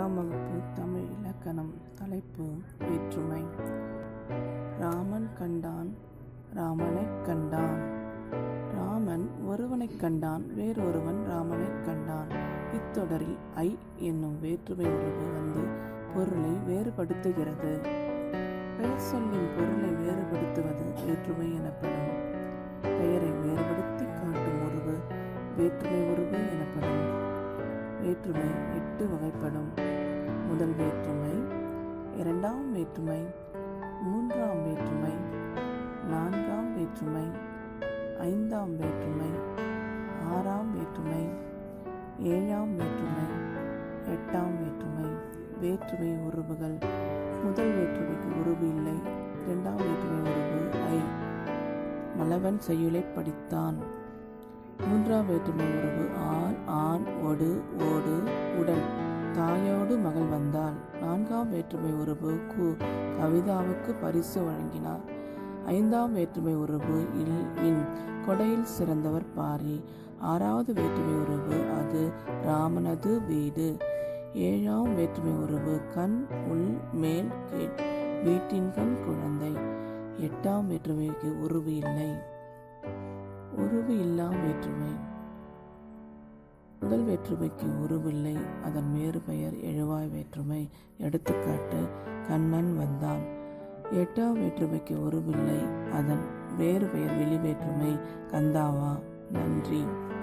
எட்டாம் வகுப்பு தமிழ் இலக்கணம் தலைப்பு வேற்றுமை ராமன் கண்டான் ராமனைக் கண்டான் ராமன் ஒருவனைக் கண்டான் வேறொருவன் ராமனைக் கண்டான் இத்தொடரில் ஐ என்னும் வேற்றுமை உறவு வந்து பொருளை வேறுபடுத்துகிறது பெயர் சொல்லின் பொருளை வேறுபடுத்துவது வேற்றுமை எனப்படும் பெயரை வேறுபடுத்தி காட்டும் உருவு வேற்றுமை உருவு எனப்படும் வேற்றுமை எட்டு வகைப்படும் முதல் வேற்றுமை இரண்டாம் வேற்றுமை மூன்றாம் வேற்றுமை நான்காம் வேற்றுமை ஐந்தாம் வேற்றுமை ஆறாம் வேற்றுமை ஏழாம் வேற்றுமை எட்டாம் வேற்றுமை வேற்றுமை உருவுகள் முதல் வேற்றுமைக்கு உருவு இல்லை இரண்டாம் வேற்றுமை உருவு ஐ மலவன் செய்யுளை படித்தான் மூன்றாம் வேற்றுமை உறவு ஆண் ஆண் ஒடு ஓடு உடன் தாயோடு மகள் வந்தாள் நான்காம் வேற்றுமை உறவு கு கவிதாவுக்கு பரிசு வழங்கினார் ஐந்தாம் வேற்றுமை உறவு இல் இன் கொடையில் சிறந்தவர் பாரி ஆறாவது வேற்றுமை உறவு அது ராமனது வீடு ஏழாம் வேற்றுமை உறவு கண் உள் மேல் கீழ் வீட்டின் கண் குழந்தை எட்டாம் வேற்றுமைக்கு உருவு இல்லை உருவு இல்லா வேற்றுமை முதல் வேற்றுமைக்கு உருவில்லை அதன் வேறு பெயர் எழுவாய் வேற்றுமை எடுத்துக்காட்டு கண்ணன் வந்தான் எட்டாம் வேற்றுமைக்கு உருவில்லை அதன் வேறு பெயர் வெளி வேற்றுமை கந்தாவா நன்றி